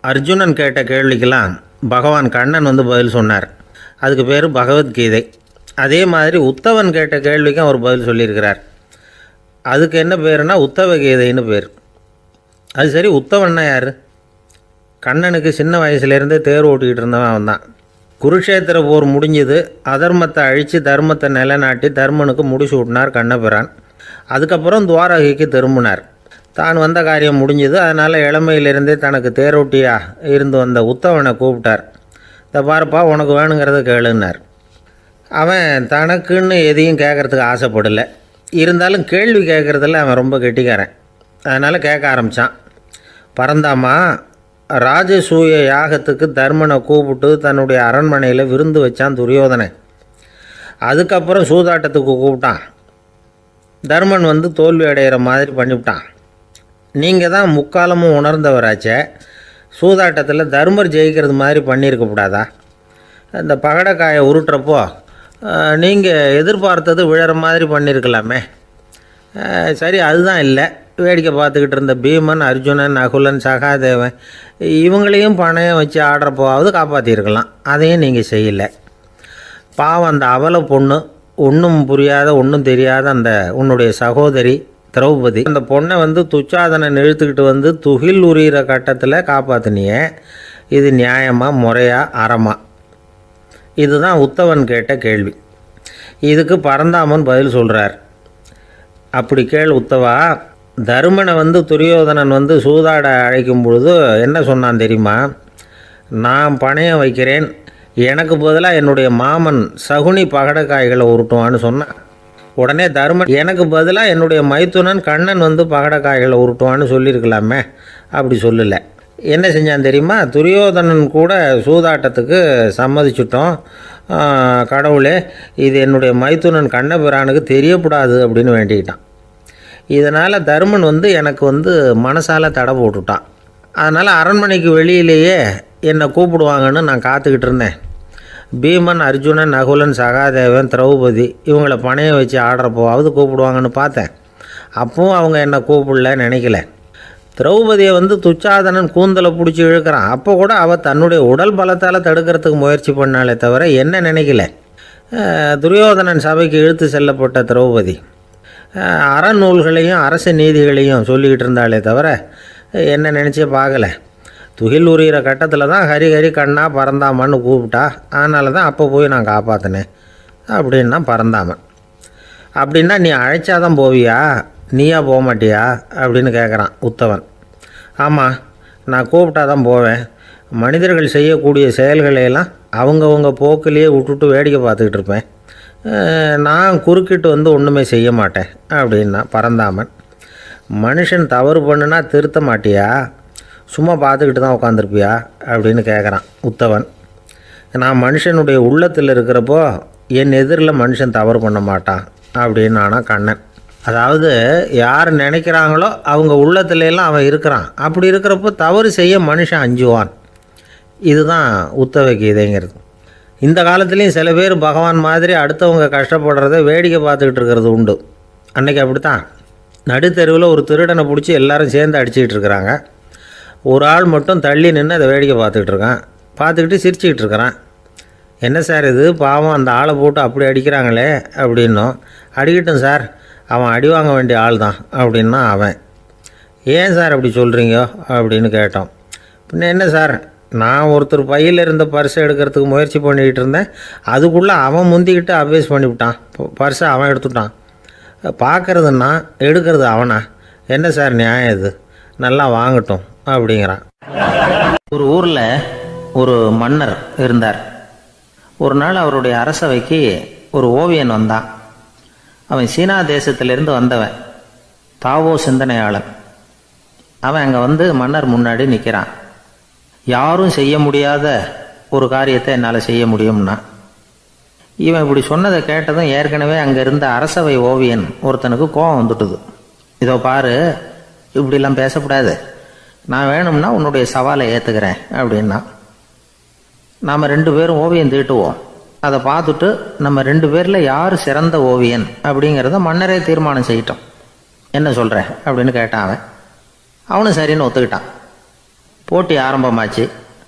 அர்ஜுனன் கேட்ட கேள்விக்கெல்லாம் பகவான் கண்ணன் வந்து பதில் சொன்னார் அதுக்கு பேர் பகவத்கீதை அதே மாதிரி உத்தவன் கேட்ட கேள்விக்கும் அவர் பதில் சொல்லியிருக்கிறார் அதுக்கு என்ன பேருனா உத்தவ கீதைன்னு பேர் அது சரி உத்தவன்னா யார் கண்ணனுக்கு சின்ன வயசுலேருந்தே தேர் ஓட்டிக்கிட்டு இருந்தவன் அவன் தான் குருஷேத்திர போர் முடிஞ்சது அதர்மத்தை அழித்து தர்மத்தை நிலைநாட்டி தர்மனுக்கு முடிச்சு விட்டினார் கண்ணபிரான் அதுக்கப்புறம் துவாரகைக்கு திரும்பினார் தான் வந்த காரியம் முடிஞ்சது அதனால் இளமையிலிருந்தே தனக்கு தேரோட்டியா இருந்து வந்த உத்தவனை கூப்பிட்டார் இந்த பாருப்பா உனக்கு வேணுங்கிறத கேளுன்னார் அவன் தனக்குன்னு எதையும் கேட்குறதுக்கு ஆசைப்படலை இருந்தாலும் கேள்வி கேட்குறதுல அவன் ரொம்ப கெட்டிக்காரன் அதனால் கேட்க ஆரம்பித்தான் பரந்தாமா ராஜசூய யாகத்துக்கு தர்மனை கூப்பிட்டு தன்னுடைய அரண்மனையில் விருந்து வச்சான் துரியோதனன் அதுக்கப்புறம் சூதாட்டத்துக்கு கூப்பிட்டான் தர்மன் வந்து தோல்வி அடைகிற மாதிரி பண்ணிவிட்டான் நீங்கள் தான் முக்காலமும் உணர்ந்தவராச்சே சூதாட்டத்தில் தர்மர் ஜெயிக்கிறது மாதிரி பண்ணியிருக்க கூடாதா இந்த பகடைக்காயை உருட்டுறப்போ நீங்கள் எதிர்பார்த்தது விழற மாதிரி பண்ணியிருக்கலாமே அஹ், சரி அதுதான் இல்லை வேடிக்கை பார்த்துக்கிட்டு இருந்த பீமன் அர்ஜுனன் நகுலன் சகாதேவன் இவங்களையும் பணையம் வச்சு ஆடுறப்போவாவது காப்பாற்றிருக்கலாம் அதையும் நீங்கள் செய்யலை பாவம் அந்த அவல பொண்ணு ஒன்றும் புரியாத ஒன்றும் தெரியாத அந்த உன்னுடைய சகோதரி திரௌபதி அந்த பொண்ணை வந்து துச்சாதனன் இழுத்துக்கிட்டு வந்து துகில் உரிகிற கட்டத்தில் காப்பாற்றினியே இது நியாயமா முறையா அறமா இதுதான் உத்தவன் கேட்ட கேள்வி இதுக்கு பரந்தாமன் பதில் சொல்கிறார் அப்படி கேள் உத்தவா தருமனை வந்து துரியோதனன் வந்து சூதாட அழைக்கும் பொழுது என்ன சொன்னான் தெரியுமா நான் பணையம் வைக்கிறேன் எனக்கு பதிலாக என்னுடைய மாமன் சகுனி பகடக்காய்களை உருட்டுவான்னு சொன்னான் உடனே தருமன் எனக்கு பதிலாக என்னுடைய மைத்துனன் கண்ணன் வந்து பகடக்காய்களை உருட்டுவான்னு சொல்லியிருக்கலாமே அப்படி சொல்லலை என்ன செஞ்சான் தெரியுமா துரியோதனன் கூட சூதாட்டத்துக்கு சம்மதிச்சிட்டோம் ஆ, கடவுளே இது என்னுடைய மைத்துனன் கண்ணபிரானுக்கு தெரியக்கூடாது அப்படின்னு வேண்டிக்கிட்டான் இதனால் தருமன் வந்து எனக்கு வந்து மனசால் தடை போட்டுட்டான் அதனால் அரண்மனைக்கு வெளியிலேயே என்னை கூப்பிடுவாங்கன்னு நான் காத்துக்கிட்டு இருந்தேன் பீமன் அர்ஜுனன் நகுலன் சகாதேவன் திரௌபதி இவங்கள பணையம் வச்சு ஆடுறப்போவாவது கூப்பிடுவாங்கன்னு பார்த்தேன் அப்பவும் அவங்க என்னை கூப்பிடல நினைக்கல திரௌபதியை வந்து துச்சாதனன் கூந்தலை பிடிச்சி இழுக்கிறான் அப்போ கூட அவள் தன்னுடைய உடல் பலத்தால் தடுக்கிறதுக்கு முயற்சி பண்ணாலே தவிர என்ன நினைக்கல அஹ், துரியோதனன் சபைக்கு இழுத்து செல்லப்பட்ட திரௌபதி அஹ், அறநூல்களையும் அரச நீதிகளையும் சொல்லிக்கிட்டு இருந்தாலே தவிர என்ன நினச்சே பார்க்கல துகில் உரிகிற கட்டத்தில் தான் ஹரி ஹரி கண்ணா பறந்தாமன்னு கூப்பிட்டா அதனால தான் அப்போ போய் நான் காப்பாற்றினேன் அப்படின்னா பறந்தாமன் அப்படின்னா நீ அழைச்சாதான் போவியா நீயா போக மாட்டியா அப்படின்னு கேட்குறான் உத்தவன் ஆமாம் நான் கூப்பிட்டா தான் போவேன் மனிதர்கள் செய்யக்கூடிய செயல்களை எல்லாம் அவங்கவங்க போக்கிலேயே விட்டுட்டு வேடிக்கை பார்த்துக்கிட்டு இருப்பேன் அஹ், நான் குறுக்கிட்டு வந்து ஒன்றுமே செய்ய மாட்டேன் அப்படின்னா பறந்தாமன் மனுஷன் தவறு பண்ணுனா திருத்த மாட்டியா சும்மா பார்த்துக்கிட்டு தான் உட்காந்துருப்பியா அப்படின்னு கேட்குறான் உத்தவன் நான் மனுஷனுடைய உள்ளத்தில் இருக்கிறப்போ என் எதிரில் மனுஷன் தவறு பண்ண மாட்டான் அப்படின்னு ஆனால் கண்ணன் அதாவது யார் நினைக்கிறாங்களோ அவங்க உள்ளத்துல எல்லாம் அவன் இருக்கிறான் அப்படி இருக்கிறப்போ தவறு செய்ய மனுஷன் அஞ்சுவான் இதுதான் உத்தவ கீதைங்கிறது இந்த காலத்துலேயும் சில பேர் பகவான் மாதிரி அடுத்தவங்க கஷ்டப்படுறத வேடிக்கை பார்த்துக்கிட்டு இருக்கிறது உண்டு அன்னைக்கு அப்படித்தான் நடுத்தெருவில் ஒரு திருடனை பிடிச்சி எல்லாரும் சேர்ந்து அடிச்சுக்கிட்டு இருக்கிறாங்க ஒரு ஆள் மட்டும் தள்ளி நின்று அதை வேடிக்கை பார்த்துக்கிட்டு இருக்கான் பார்த்துக்கிட்டு சிரிச்சுக்கிட்டு இருக்கிறான் என்ன சார் இது பாவம் அந்த ஆளை போட்டு அப்படி அடிக்கிறாங்களே அப்படின்னோம் அடிக்கட்டும் சார் அவன் அடி வாங்க வேண்டிய ஆள் தான் அப்படின்னா அவன் ஏன் சார் அப்படி சொல்கிறீங்க அப்படின்னு கேட்டோம் பின்ன என்ன சார் நான் ஒருத்தர் பையில் இருந்த பர்ஸை எடுக்கிறதுக்கு முயற்சி பண்ணிக்கிட்டு இருந்தேன் அதுக்குள்ளே அவன் முந்திக்கிட்டு அபேஸ் பண்ணிவிட்டான் பர்ஸை அவன் எடுத்துட்டான் பார்க்கறதுன்னா எடுக்கிறது அவனா என்ன சார் நியாயம் இது நல்லா வாங்கட்டும் அப்படிங்கிறான் ஒரு ஊரில் ஒரு மன்னர் இருந்தார் ஒரு நாள் அவருடைய அரசவைக்கு ஒரு ஓவியன் வந்தான் அவன் சீனா தேசத்திலிருந்து வந்தவன் தாவோ சிந்தனையாளன் அவன் அங்கே வந்து மன்னர் முன்னாடி நிற்கிறான் யாரும் செய்ய முடியாத ஒரு காரியத்தை என்னால் செய்ய முடியும்னா இவன் இப்படி சொன்னதை கேட்டதும் ஏற்கனவே அங்கே இருந்த அரசவை ஓவியன் ஒருத்தனுக்கு கோபம் வந்துட்டுது இதோ பாரு இப்படிலாம் பேசக்கூடாது நான் வேணும்னா உன்னுடைய சவாலை ஏற்றுக்கிறேன் அப்படின்னா நாம் ரெண்டு பேரும் ஓவியம் தீட்டுவோம் அதை பார்த்துட்டு நம்ம ரெண்டு பேரில் யார் சிறந்த ஓவியன் அப்படிங்கிறத மன்னரே தீர்மானம் செய்யட்டும் என்ன சொல்கிற அப்படின்னு கேட்டான் அவன் அவனும் சரின்னு ஒத்துக்கிட்டான் போட்டி ஆரம்பமாச்சு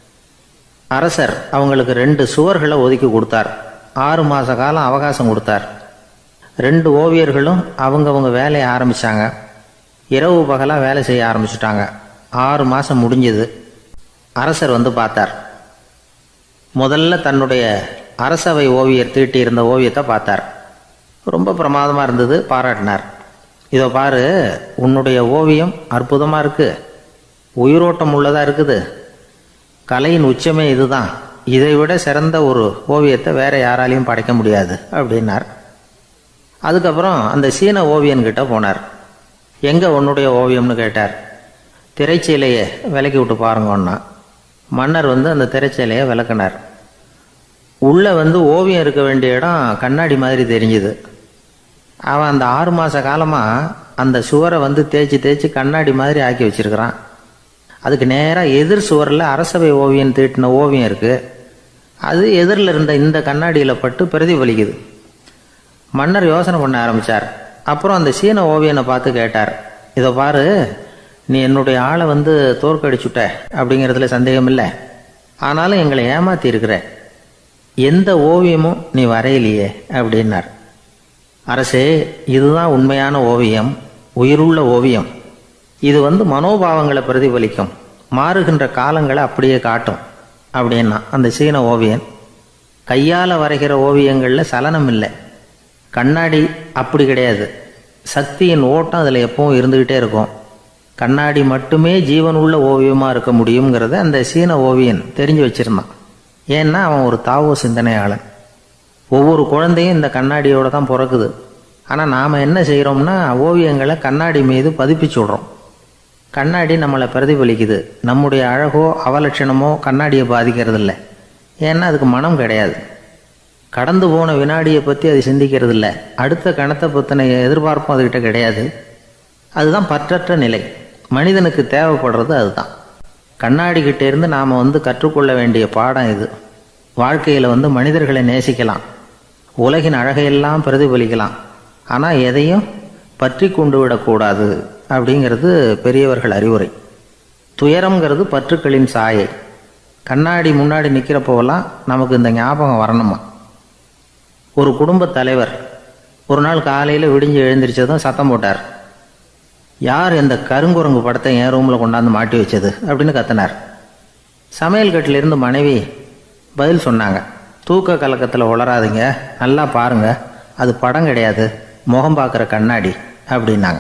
அரசர் அவங்களுக்கு ரெண்டு சுவர்களை ஒதுக்கி கொடுத்தார் ஆறு மாத காலம் அவகாசம் கொடுத்தார் ரெண்டு ஓவியர்களும் அவங்கவங்க வேலையை ஆரம்பித்தாங்க இரவு பகலாக வேலை செய்ய ஆரம்பிச்சிட்டாங்க ஆறு மாதம் முடிஞ்சது அரசர் வந்து பார்த்தார் முதல்ல தன்னுடைய அரசவை ஓவியர் தீட்டியிருந்த ஓவியத்தை பார்த்தார் ரொம்ப பிரமாதமாக இருந்தது பாராட்டினார் இதோ பாரு உன்னுடைய ஓவியம் அற்புதமாக இருக்குது உயிரோட்டம் உள்ளதாக இருக்குது கலையின் உச்சமே இதுதான் இதை விட சிறந்த ஒரு ஓவியத்தை வேற யாராலையும் படைக்க முடியாது அப்படின்னார் அதுக்கப்புறம் அந்த சீன ஓவியன்கிட்ட போனார் எங்கே உன்னுடைய ஓவியம்னு கேட்டார் திரைச்சீலையை விலக்கி விட்டு பாருங்கன்னா மன்னர் வந்து அந்த திரைச்சீலையை விளக்குனார் உள்ளே வந்து ஓவியம் இருக்க வேண்டிய இடம் கண்ணாடி மாதிரி தெரிஞ்சுது அவன் அந்த ஆறு மாத காலமாக அந்த சுவரை வந்து தேய்ச்சி தேய்ச்சி கண்ணாடி மாதிரி ஆக்கி வச்சிருக்கிறான் அதுக்கு நேராக எதிர் சுவரில் அரசவை ஓவியம் தீட்டின ஓவியம் இருக்குது அது எதிரில் இருந்த இந்த கண்ணாடியில் பட்டு பிரதிபலிக்குது மன்னர் யோசனை பண்ண ஆரம்பித்தார் அப்புறம் அந்த சீன ஓவியனை பார்த்து கேட்டார் இதை பாரு நீ என்னுடைய ஆளை வந்து தோற்கடிச்சுட்ட அப்படிங்கிறதுல சந்தேகம் இல்லை ஆனாலும் எங்களை ஏமாத்தி இருக்கிற எந்த ஓவியமும் நீ வரையலையே அப்படின்னார் அரசே இதுதான் உண்மையான ஓவியம் உயிருள்ள ஓவியம் இது வந்து மனோபாவங்களை பிரதிபலிக்கும் மாறுகின்ற காலங்களை அப்படியே காட்டும் அப்படின்னா அந்த சீன ஓவியன் கையால் வரைகிற ஓவியங்களில் சலனம் இல்லை கண்ணாடி அப்படி கிடையாது சக்தியின் ஓட்டம் அதில் எப்பவும் இருந்துக்கிட்டே இருக்கும் கண்ணாடி மட்டுமே ஜீவன் உள்ள ஓவியமாக இருக்க முடியுங்கிறத அந்த சீன ஓவியன் தெரிஞ்சு வச்சிருந்தான் ஏன்னா அவன் ஒரு தாவோ சிந்தனையாளன் ஒவ்வொரு குழந்தையும் இந்த கண்ணாடியோட தான் பிறக்குது ஆனால் நாம் என்ன செய்கிறோம்னா ஓவியங்களை கண்ணாடி மீது பதிப்பிச்சு விடுறோம் கண்ணாடி நம்மளை பிரதிபலிக்குது நம்முடைய அழகோ அவலட்சணமோ கண்ணாடியை பாதிக்கிறது இல்லை ஏன்னா அதுக்கு மனம் கிடையாது கடந்து போன வினாடியை பற்றி அது சிந்திக்கிறது இல்லை அடுத்த கணத்தை பற்றின எதிர்பார்ப்பும் அதுக்கிட்ட கிடையாது அதுதான் பற்றற்ற நிலை மனிதனுக்கு தேவைப்படுறது அதுதான் கண்ணாடி கிட்ட இருந்து நாம் வந்து கற்றுக்கொள்ள வேண்டிய பாடம் இது வாழ்க்கையில் வந்து மனிதர்களை நேசிக்கலாம் உலகின் அழகையெல்லாம் பிரதிபலிக்கலாம் ஆனால் எதையும் பற்றி கொண்டு விடக்கூடாது அப்படிங்கிறது பெரியவர்கள் அறிவுரை துயரம்ங்கிறது பற்றுக்களின் சாயை கண்ணாடி முன்னாடி நிற்கிறப்போவெல்லாம் நமக்கு இந்த ஞாபகம் வரணுமா ஒரு குடும்ப தலைவர் ஒரு நாள் காலையில் விடிஞ்சு எழுந்திரிச்சதும் சத்தம் போட்டார் யார் இந்த கருங்குரங்கு படத்தை என் ரூமில் கொண்டாந்து மாட்டி வச்சது அப்படின்னு கத்தினார் சமையல் கட்டிலிருந்து மனைவி பதில் சொன்னாங்க தூக்க கலக்கத்தில் உளராதுங்க நல்லா பாருங்க அது படம் கிடையாது முகம் பார்க்குற கண்ணாடி அப்படின்னாங்க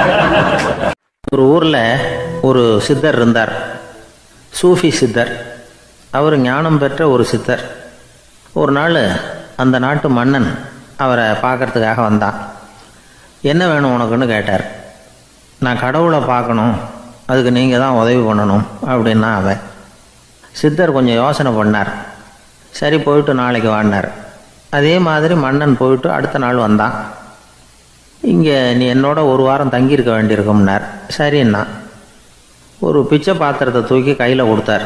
ஒரு ஊரில் ஒரு சித்தர் இருந்தார் சூஃபி சித்தர் அவர் ஞானம் பெற்ற ஒரு சித்தர் ஒரு நாள் அந்த நாட்டு மன்னன் அவரை பார்க்கறதுக்காக வந்தான் என்ன வேணும் உனக்குன்னு கேட்டார் நான் கடவுளை பார்க்கணும் அதுக்கு நீங்கள் தான் உதவி பண்ணணும் அப்படின்னா அவன் சித்தர் கொஞ்சம் யோசனை பண்ணார் சரி போயிட்டு நாளைக்கு வாடினார் அதே மாதிரி மன்னன் போயிட்டு அடுத்த நாள் வந்தான் இங்கே நீ என்னோட ஒரு வாரம் தங்கியிருக்க வேண்டியிருக்கும்னார் சரின்னா ஒரு பிச்சை பாத்திரத்தை தூக்கி கையில் கொடுத்தார்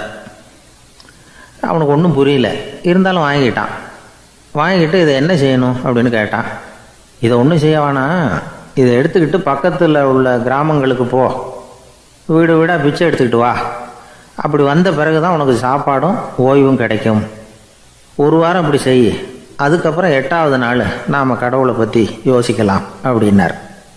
அவனுக்கு ஒன்றும் புரியல இருந்தாலும் வாங்கிட்டான் வாங்கிட்டு இதை என்ன செய்யணும் அப்படின்னு கேட்டான் இதை ஒன்றும் செய்ய வேணாம் இதை எடுத்துக்கிட்டு பக்கத்தில் உள்ள கிராமங்களுக்கு போ வீடு வீடாக பிச்சை எடுத்துக்கிட்டு வா அப்படி வந்த பிறகு தான் உனக்கு சாப்பாடும் ஓய்வும் கிடைக்கும் ஒரு வாரம் இப்படி செய் அதுக்கப்புறம் எட்டாவது நாள் நாம் கடவுளை பற்றி யோசிக்கலாம் அப்படின்னார்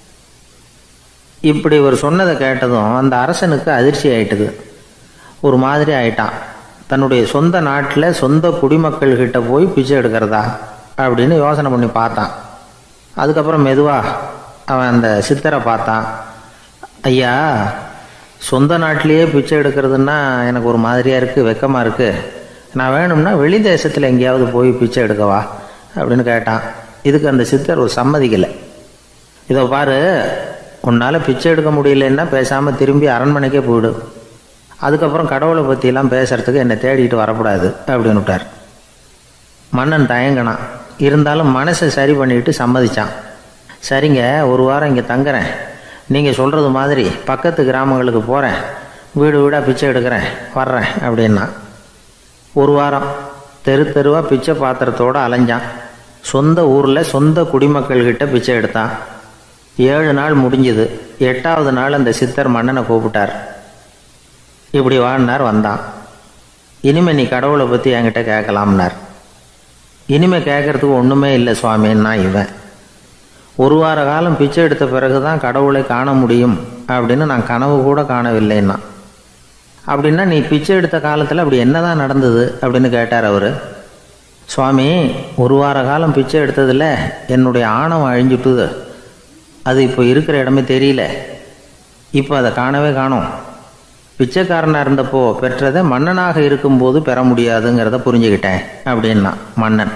இப்படி இவர் சொன்னதை கேட்டதும் அந்த அரசனுக்கு அதிர்ச்சி ஆயிட்டுது ஒரு மாதிரி ஆயிட்டான் தன்னுடைய சொந்த நாட்டில் சொந்த குடிமக்கள்கிட்ட போய் பிச்சை எடுக்கிறதா அப்படின்னு யோசனை பண்ணி பார்த்தான் அதுக்கப்புறம் மெதுவாக அவன் அந்த சித்தரை பார்த்தான் ஐயா சொந்த நாட்டிலேயே பிச்சை எடுக்கிறதுன்னா எனக்கு ஒரு மாதிரியாக இருக்குது வெக்கமாக இருக்குது நான் வேணும்னா வெளி தேசத்தில் எங்கேயாவது போய் பிச்சை எடுக்கவா அப்படின்னு கேட்டான் இதுக்கு அந்த சித்தர் ஒரு சம்மதிக்கலை இதோ பாரு உன்னால் பிச்சை எடுக்க முடியலன்னா பேசாமல் திரும்பி அரண்மனைக்கே போயிடு அதுக்கப்புறம் கடவுளை பற்றியெல்லாம் பேசுறதுக்கு என்னை தேடிட்டு வரக்கூடாது அப்படின்னு விட்டார் மன்னன் தயங்கினான் இருந்தாலும் மனசை சரி பண்ணிட்டு சம்மதிச்சான் சரிங்க ஒரு வாரம் இங்கே தங்குறேன் நீங்கள் சொல்கிறது மாதிரி பக்கத்து கிராமங்களுக்கு போகிறேன் வீடு வீடாக பிச்சை எடுக்கிறேன் வர்றேன் அப்படின்னா ஒரு வாரம் தெரு தெருவாக பிச்சை பாத்திரத்தோடு அலைஞ்சான் சொந்த ஊரில் சொந்த குடிமக்கள்கிட்ட பிச்சை எடுத்தான் ஏழு நாள் முடிஞ்சுது எட்டாவது நாள் அந்த சித்தர் மன்னனை கூப்பிட்டார் இப்படி வாழ்னார் வந்தான் இனிமே நீ கடவுளை பற்றி என்கிட்ட கேட்கலாம்னார் இனிமே கேட்கறதுக்கு ஒன்றுமே இல்லை சுவாமின்னா இவன் ஒரு வார காலம் பிச்சை எடுத்த பிறகு தான் கடவுளை காண முடியும் அப்படின்னு நான் கனவு கூட காணவில்லைன்னா அப்படின்னா நீ பிச்சை எடுத்த காலத்தில் அப்படி என்னதான் நடந்தது அப்படின்னு கேட்டார் அவர் சுவாமி ஒரு வார காலம் பிச்சை எடுத்ததில் என்னுடைய ஆணவம் அழிஞ்சுட்டுது அது இப்போ இருக்கிற இடமே தெரியல இப்போ அதை காணவே காணோம் பிச்சைக்காரனாக இருந்தப்போ பெற்றதை மன்னனாக இருக்கும்போது பெற முடியாதுங்கிறத புரிஞ்சுக்கிட்டேன் அப்படின்னா மன்னன்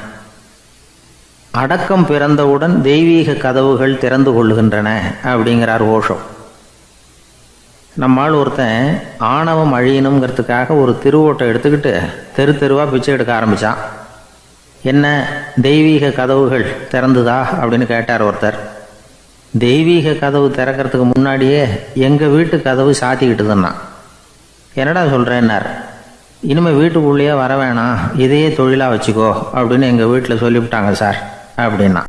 அடக்கம் பிறந்தவுடன் தெய்வீக கதவுகள் திறந்து கொள்ளுகின்றன அப்படிங்கிறார் ஓஷோ நம்மால் ஒருத்தன் ஆணவம் அழியணுங்கிறதுக்காக ஒரு திருவோட்டை எடுத்துக்கிட்டு தெரு தெருவாக பிச்சை எடுக்க ஆரம்பித்தான் என்ன தெய்வீக கதவுகள் திறந்துதா அப்படின்னு கேட்டார் ஒருத்தர் தெய்வீக கதவு திறக்கிறதுக்கு முன்னாடியே எங்கள் வீட்டு கதவு சாத்திக்கிட்டுதுன்னா என்னடா சொல்கிறேன்னார் இனிமேல் வீட்டுக்குள்ளேயே வர வேணாம் இதையே தொழிலாக வச்சுக்கோ அப்படின்னு எங்கள் வீட்டில் சொல்லிவிட்டாங்க சார் அப்படின்னா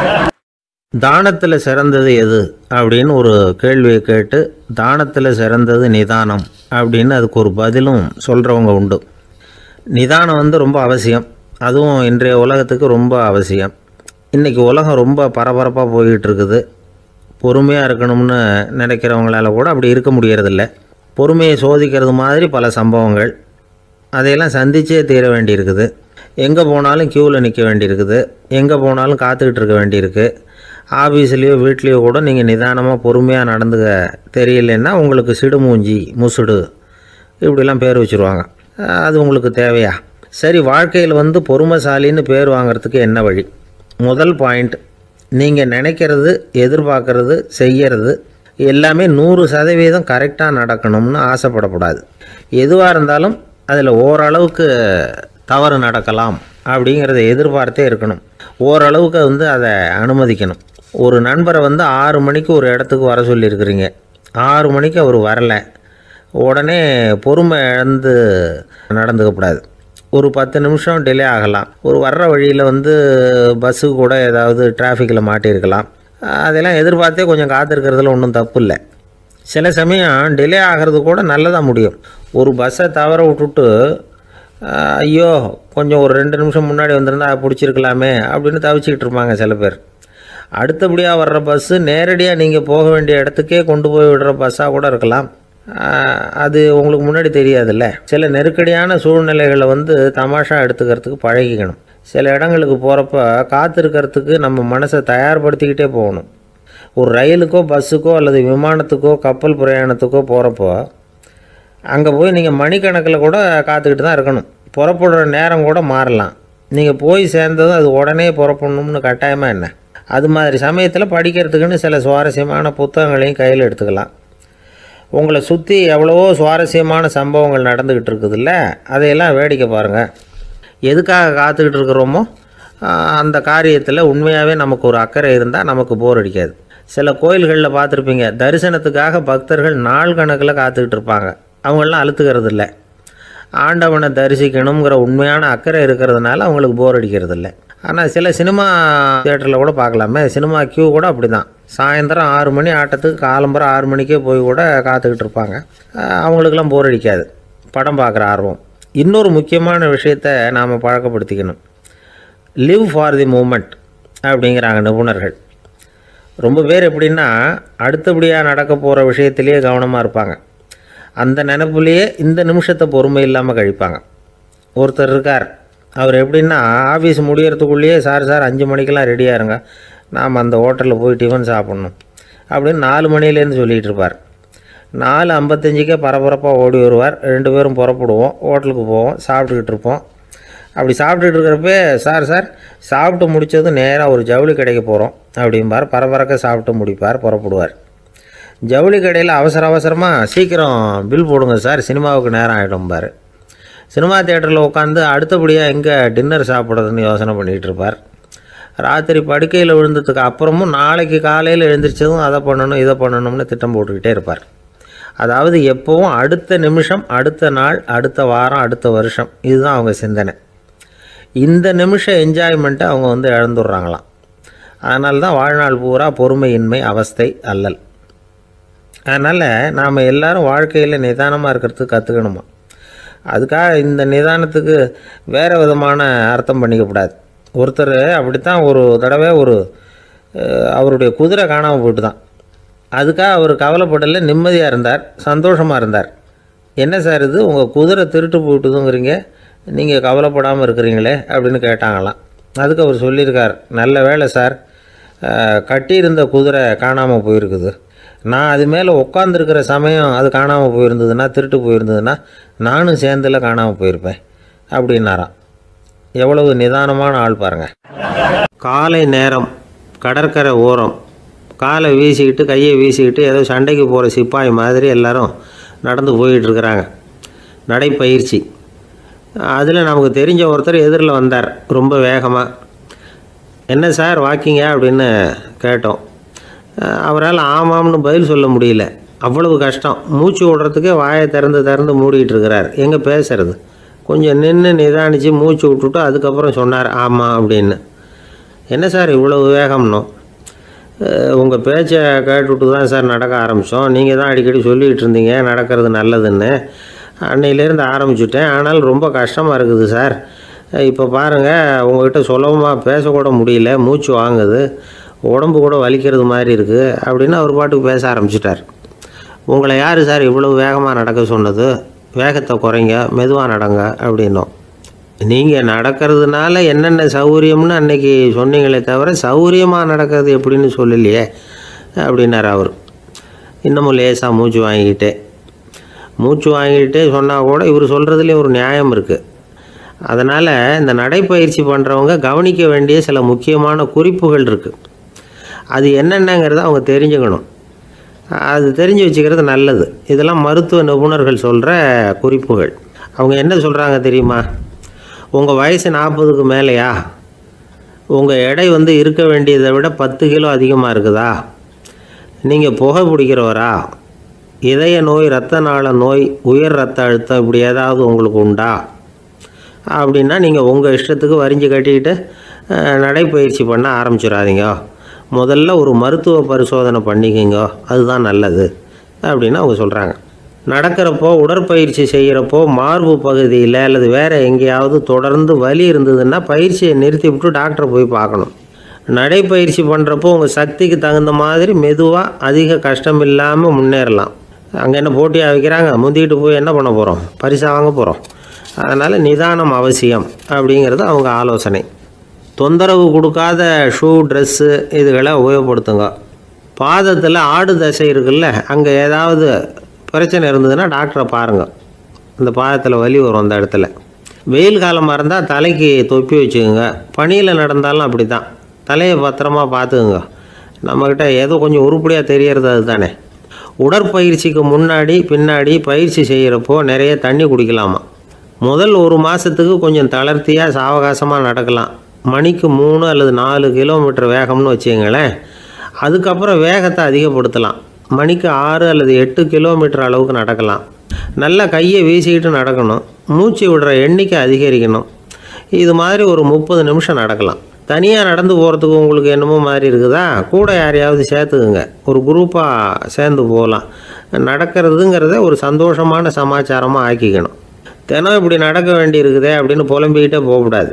தானத்தில் சிறந்தது எது அப்படின்னு ஒரு கேள்வியை கேட்டு தானத்தில் சிறந்தது நிதானம் அப்படின்னு அதுக்கு ஒரு பதிலும் சொல்கிறவங்க உண்டு நிதானம் வந்து ரொம்ப அவசியம் அதுவும் இன்றைய உலகத்துக்கு ரொம்ப அவசியம் இன்றைக்கி உலகம் ரொம்ப பரபரப்பாக போய்கிட்டு இருக்குது பொறுமையாக இருக்கணும்னு நினைக்கிறவங்களால கூட அப்படி இருக்க முடியறதில்ல பொறுமையை சோதிக்கிறது மாதிரி பல சம்பவங்கள் அதையெல்லாம் சந்திச்சே தீர வேண்டியிருக்குது எங்கே போனாலும் க்யூவில் நிற்க வேண்டியிருக்குது எங்கே போனாலும் காத்துக்கிட்டு இருக்க வேண்டியிருக்கு ஆஃபீஸ்லேயோ வீட்லேயோ கூட நீங்கள் நிதானமாக பொறுமையாக நடந்துக்க தெரியலன்னா உங்களுக்கு சிடுமூஞ்சி முசுடு இப்படிலாம் பேர் வச்சுருவாங்க அது உங்களுக்கு தேவையா சரி வாழ்க்கையில் வந்து பொறுமைசாலின்னு பேர் வாங்குறதுக்கு என்ன வழி முதல் பாயிண்ட் நீங்கள் நினைக்கிறது எதிர்பார்க்கறது செய்யறது எல்லாமே நூறு சதவீதம் கரெக்டாக நடக்கணும்னு ஆசைப்படக்கூடாது எதுவாக இருந்தாலும் அதில் ஓரளவுக்கு தவறு நடக்கலாம் அப்படிங்கிறத எதிர்பார்த்தே இருக்கணும் ஓரளவுக்கு வந்து அதை அனுமதிக்கணும் ஒரு நண்பரை வந்து ஆறு மணிக்கு ஒரு இடத்துக்கு வர சொல்லியிருக்கிறீங்க ஆறு மணிக்கு அவர் வரலை உடனே பொறுமை இழந்து நடந்துக்கக்கூடாது ஒரு பத்து நிமிஷம் டிலே ஆகலாம் ஒரு வர்ற வழியில் வந்து பஸ்ஸு கூட ஏதாவது டிராஃபிக்கில் மாட்டியிருக்கலாம் அதெல்லாம் எதிர்பார்த்தே கொஞ்சம் காத்திருக்கிறதுல ஒன்றும் தப்பு இல்லை சில சமயம் டிலே ஆகிறது கூட நல்லதாக முடியும் ஒரு பஸ்ஸை தவற விட்டுட்டு ஐயோ கொஞ்சம் ஒரு ரெண்டு நிமிஷம் முன்னாடி வந்திருந்தா பிடிச்சிருக்கலாமே அப்படின்னு தவிச்சிக்கிட்டு இருப்பாங்க சில பேர் அடுத்தபடியாக வர்ற பஸ்ஸு நேரடியாக நீங்கள் போக வேண்டிய இடத்துக்கே கொண்டு போய் விடுற பஸ்ஸாக கூட இருக்கலாம் அது உங்களுக்கு முன்னாடி தெரியாதுல்ல சில நெருக்கடியான சூழ்நிலைகளை வந்து தமாஷா எடுத்துக்கிறதுக்கு பழகிக்கணும் சில இடங்களுக்கு போகிறப்ப காத்திருக்கிறதுக்கு நம்ம மனசை தயார்படுத்திக்கிட்டே போகணும் ஒரு ரயிலுக்கோ பஸ்ஸுக்கோ அல்லது விமானத்துக்கோ கப்பல் பிரயாணத்துக்கோ போகிறப்போ அங்கே போய் நீங்கள் மணிக்கணக்கில் கூட காத்துக்கிட்டு தான் இருக்கணும் புறப்படுற நேரம் கூட மாறலாம் நீங்கள் போய் சேர்ந்ததும் அது உடனே புறப்படணும்னு கட்டாயமாக என்ன அது மாதிரி சமயத்தில் படிக்கிறதுக்குன்னு சில சுவாரஸ்யமான புத்தகங்களையும் கையில் எடுத்துக்கலாம் உங்களை சுற்றி எவ்வளவோ சுவாரஸ்யமான சம்பவங்கள் நடந்துக்கிட்டு இருக்குதுல்ல அதையெல்லாம் வேடிக்கை பாருங்கள் எதுக்காக காத்துக்கிட்டு இருக்கிறோமோ அந்த காரியத்தில் உண்மையாகவே நமக்கு ஒரு அக்கறை இருந்தால் நமக்கு போர் அடிக்காது சில கோயில்களில் பார்த்துருப்பீங்க தரிசனத்துக்காக பக்தர்கள் நாள் கணக்கில் காத்துக்கிட்டு இருப்பாங்க அவங்களெலாம் அழுத்துக்கிறது இல்லை ஆண்டவனை தரிசிக்கணுங்கிற உண்மையான அக்கறை இருக்கிறதுனால அவங்களுக்கு போர் அடிக்கிறது இல்லை ஆனால் சில சினிமா தேட்டரில் கூட பார்க்கலாமே சினிமா க்யூ கூட அப்படி தான் சாயந்தரம் ஆறு மணி ஆட்டத்துக்கு காலம்பரம் ஆறு மணிக்கே போய் கூட காத்துக்கிட்டு இருப்பாங்க அவங்களுக்கெல்லாம் போர் அடிக்காது படம் பார்க்குற ஆர்வம் இன்னொரு முக்கியமான விஷயத்தை நாம் பழக்கப்படுத்திக்கணும் லிவ் ஃபார் தி மூமெண்ட் அப்படிங்கிறாங்க நிபுணர்கள் ரொம்ப பேர் எப்படின்னா அடுத்தபடியாக நடக்க போகிற விஷயத்திலேயே கவனமாக இருப்பாங்க அந்த நினப்புலேயே இந்த நிமிஷத்தை பொறுமை இல்லாமல் கழிப்பாங்க ஒருத்தர் இருக்கார் அவர் எப்படின்னா ஆஃபீஸ் முடியறதுக்குள்ளேயே சார் சார் அஞ்சு மணிக்கெல்லாம் ரெடியாக இருங்க நாம் அந்த ஹோட்டலில் போய் டிஃபன் சாப்பிட்ணும் அப்படின்னு நாலு மணிலேருந்து சொல்லிகிட்டு இருப்பார் நாலு ஐம்பத்தஞ்சுக்கே பரபரப்பாக ஓடி வருவார் ரெண்டு பேரும் புறப்படுவோம் ஹோட்டலுக்கு போவோம் சாப்பிட்டுக்கிட்டு இருப்போம் அப்படி சாப்பிட்டுட்டு இருக்கிறப்ப சார் சார் சாப்பிட்டு முடித்ததும் நேராக ஒரு ஜவுளி கடைக்கு போகிறோம் அப்படிம்பார் பரபரக்க சாப்பிட்டு முடிப்பார் புறப்படுவார் ஜவுளி கடையில் அவசர அவசரமாக சீக்கிரம் பில் போடுங்க சார் சினிமாவுக்கு நேரம் ஆகிடும்பார் சினிமா தேட்டரில் உட்காந்து அடுத்தபடியாக எங்கே டின்னர் சாப்பிட்றதுன்னு யோசனை பண்ணிகிட்டு இருப்பார் ராத்திரி படுக்கையில் விழுந்ததுக்கு அப்புறமும் நாளைக்கு காலையில் எழுந்திரிச்சதும் அதை பண்ணணும் இதை பண்ணணும்னு திட்டம் போட்டுக்கிட்டே இருப்பார் அதாவது எப்போவும் அடுத்த நிமிஷம் அடுத்த நாள் அடுத்த வாரம் அடுத்த வருஷம் இதுதான் அவங்க சிந்தனை இந்த நிமிஷம் என்ஜாய்மெண்ட்டை அவங்க வந்து இழந்துடுறாங்களாம் அதனால தான் வாழ்நாள் பூரா பொறுமையின்மை அவஸ்தை அல்லல் அதனால் நாம் எல்லாரும் வாழ்க்கையில் நிதானமாக இருக்கிறதுக்கு கற்றுக்கணுமா அதுக்காக இந்த நிதானத்துக்கு வேறு விதமான அர்த்தம் பண்ணிக்கக்கூடாது ஒருத்தர் அப்படித்தான் ஒரு தடவை ஒரு அஹ், அவருடைய குதிரை காணாமல் போயிட்டு தான் அதுக்காக அவர் கவலைப்படல நிம்மதியாக இருந்தார் சந்தோஷமாக இருந்தார் என்ன சார் இது உங்கள் குதிரை திருட்டு போயிட்டுதுங்கிறீங்க நீங்கள் கவலைப்படாமல் இருக்கிறீங்களே அப்படின்னு கேட்டாங்களாம் அதுக்கு அவர் சொல்லியிருக்கார் நல்ல வேலை சார் அஹ், கட்டியிருந்த குதிரை காணாமல் போயிருக்குது நான் அது மேலே உட்காந்துருக்கிற சமயம் அது காணாமல் போயிருந்ததுன்னா திருட்டு போயிருந்ததுன்னா நானும் சேர்ந்துல காணாமல் போயிருப்பேன் அப்படின்னாராம் எவ்வளவு நிதானமான ஆள் பாருங்கள் காலை நேரம் கடற்கரை ஓரம் காலை வீசிக்கிட்டு கையை வீசிக்கிட்டு ஏதோ சண்டைக்கு போகிற சிப்பாய் மாதிரி எல்லாரும் நடந்து போயிட்டு இருக்கிறாங்க நடைப்பயிற்சி அதில் நமக்கு தெரிஞ்ச ஒருத்தர் எதிரில் வந்தார் ரொம்ப வேகமாக என்ன சார் வாக்கிங்க அப்படின்னு கேட்டோம் அஹ் அவரால் ஆமாம்னு பதில் சொல்ல முடியல அவ்வளவு கஷ்டம் மூச்சு விடுறதுக்கே வாயை திறந்து திறந்து மூடிட்டு இருக்கிறார் எங்கே பேசுறது கொஞ்சம் நின்று நிதானித்து மூச்சு விட்டுட்டு அதுக்கப்புறம் சொன்னார் ஆமாம் அப்படின்னு என்ன சார் இவ்வளவு வேகம்னோ உங்கள் பேச்சை கேட்டுவிட்டு தான் சார் நடக்க ஆரம்பித்தோம் நீங்கள் தான் அடிக்கடி சொல்லிகிட்டு இருந்தீங்க நடக்கிறது நல்லதுன்னு அன்னையிலேருந்து ஆரம்பிச்சுட்டேன் ஆனால் ரொம்ப கஷ்டமாக இருக்குது சார் இப்போ பாருங்கள் உங்கள்கிட்ட சுலபமாக பேசக்கூட முடியல மூச்சு வாங்குது உடம்பு கூட வலிக்கிறது மாதிரி இருக்குது அப்படின்னு அவர் பாட்டுக்கு பேச ஆரம்பிச்சிட்டார் உங்களை யார் சார் இவ்வளவு வேகமாக நடக்க சொன்னது வேகத்தை குறைங்க மெதுவாக நடங்க அப்படின்னோம் நீங்கள் நடக்கிறதுனால என்னென்ன சௌகரியம்னு அன்னைக்கு சொன்னீங்களே தவிர சௌகரியமாக நடக்கிறது எப்படின்னு சொல்லலையே அப்படின்னார் அவர் இன்னமும் லேசாக மூச்சு வாங்கிக்கிட்டே மூச்சு வாங்கிக்கிட்டே சொன்னால் கூட இவர் சொல்கிறதுலேயும் ஒரு நியாயம் இருக்குது அதனால் இந்த நடைப்பயிற்சி பண்ணுறவங்க கவனிக்க வேண்டிய சில முக்கியமான குறிப்புகள் இருக்குது அது என்னென்னங்கிறத அவங்க தெரிஞ்சுக்கணும் அது தெரிஞ்சு வச்சுக்கிறது நல்லது இதெல்லாம் மருத்துவ நிபுணர்கள் சொல்கிற குறிப்புகள் அவங்க என்ன சொல்கிறாங்க தெரியுமா உங்கள் வயசு நாற்பதுக்கு மேலேயா உங்கள் எடை வந்து இருக்க வேண்டியதை விட பத்து கிலோ அதிகமாக இருக்குதா நீங்கள் புகை பிடிக்கிறவரா இதய நோய் இரத்த நாள நோய் உயர் ரத்த அழுத்தம் இப்படி ஏதாவது உங்களுக்கு உண்டா அப்படின்னா நீங்கள் உங்கள் இஷ்டத்துக்கு வரிஞ்சு கட்டிக்கிட்டு அஹ், நடைப்பயிற்சி பண்ண ஆரம்பிச்சிடாதீங்க முதல்ல ஒரு மருத்துவ பரிசோதனை பண்ணிக்கோங்க அதுதான் நல்லது அப்படின்னு அவங்க சொல்கிறாங்க நடக்கிறப்போ உடற்பயிற்சி செய்கிறப்போ மார்பு பகுதியில் அல்லது வேறு எங்கேயாவது தொடர்ந்து வலி இருந்ததுன்னா பயிற்சியை நிறுத்தி விட்டு டாக்டரை போய் பார்க்கணும் நடைப்பயிற்சி பண்ணுறப்போ உங்கள் சக்திக்கு தகுந்த மாதிரி மெதுவாக அதிக கஷ்டம் இல்லாமல் முன்னேறலாம் அங்கே என்ன போட்டியாக வைக்கிறாங்க முந்திக்கிட்டு போய் என்ன பண்ண போகிறோம் பரிசா வாங்க போகிறோம் அதனால் நிதானம் அவசியம் அப்படிங்கிறது அவங்க ஆலோசனை தொந்தரவு கொடுக்காத ஷூ ட்ரெஸ்ஸு இதுகளை உபயோகப்படுத்துங்க பாதத்தில் ஆடு தசை இருக்குல்ல அங்கே ஏதாவது பிரச்சனை இருந்ததுன்னா டாக்டரை பாருங்கள் அந்த பாதத்தில் வலி வரும் அந்த இடத்துல வெயில் காலமாக இருந்தால் தலைக்கு தொப்பி வச்சுக்கோங்க பனியில் நடந்தாலும் அப்படி தான் தலையை பத்திரமா பார்த்துக்குங்க நம்மக்கிட்ட ஏதோ கொஞ்சம் உருப்படியாக தெரியறது அதுதானே உடற்பயிற்சிக்கு முன்னாடி பின்னாடி பயிற்சி செய்கிறப்போ நிறைய தண்ணி குடிக்கலாமா முதல் ஒரு மாதத்துக்கு கொஞ்சம் தளர்த்தியாக சாவகாசமாக நடக்கலாம் மணிக்கு மூணு அல்லது நாலு கிலோமீட்டர் வேகம்னு வச்சுங்களேன் அதுக்கப்புறம் வேகத்தை அதிகப்படுத்தலாம் மணிக்கு ஆறு அல்லது எட்டு கிலோமீட்டர் அளவுக்கு நடக்கலாம் நல்லா கையை வீசிக்கிட்டு நடக்கணும் மூச்சு விடுற எண்ணிக்கை அதிகரிக்கணும் இது மாதிரி ஒரு முப்பது நிமிஷம் நடக்கலாம் தனியாக நடந்து போகிறதுக்கு உங்களுக்கு என்னமோ மாதிரி இருக்குதா கூட யாரையாவது சேர்த்துக்குங்க ஒரு குரூப்பாக சேர்ந்து போகலாம் நடக்கிறதுங்கிறத ஒரு சந்தோஷமான சமாச்சாரமாக ஆக்கிக்கணும் தினம் இப்படி நடக்க வேண்டி இருக்குதே அப்படின்னு புலம்பிக்கிட்டே போகக்கூடாது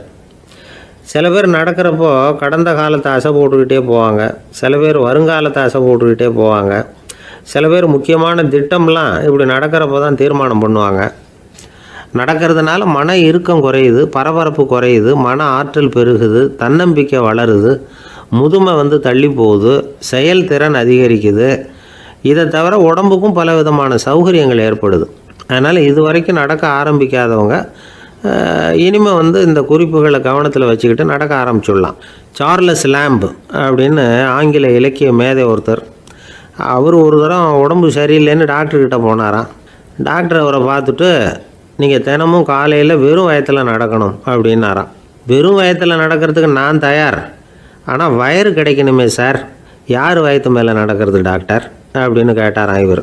சில பேர் நடக்கிறப்போ கடந்த காலத்தை அசை போட்டுக்கிட்டே போவாங்க சில பேர் வருங்காலத்தை அசை போட்டுக்கிட்டே போவாங்க சில பேர் முக்கியமான திட்டம்லாம் இப்படி நடக்கிறப்போ தான் தீர்மானம் பண்ணுவாங்க நடக்கிறதுனால மன இறுக்கம் குறையுது பரபரப்பு குறையுது மன ஆற்றல் பெருகுது தன்னம்பிக்கை வளருது முதுமை வந்து தள்ளி போகுது செயல்திறன் அதிகரிக்குது இதை தவிர உடம்புக்கும் பல விதமான சௌகரியங்கள் ஏற்படுது அதனால் இது வரைக்கும் நடக்க ஆரம்பிக்காதவங்க அஹ், இனிமே வந்து இந்த குறிப்புகளை கவனத்தில் வச்சுக்கிட்டு நடக்க ஆரம்பிச்சுடலாம் சார்லஸ் லேம்ப் அப்படின்னு ஆங்கில இலக்கிய மேதை ஒருத்தர் அவர் ஒரு தரம் உடம்பு சரியில்லைன்னு டாக்டர்கிட்ட போனாராம் டாக்டர் அவரை பார்த்துட்டு நீங்கள் தினமும் காலையில் வெறும் வயத்தில் நடக்கணும் அப்படின்னாராம் வெறும் வயத்தில் நடக்கிறதுக்கு நான் தயார் ஆனால் வயிறு கிடைக்கணுமே சார் யார் வயத்து மேலே நடக்கிறது டாக்டர் அப்படின்னு கேட்டாராம் இவர்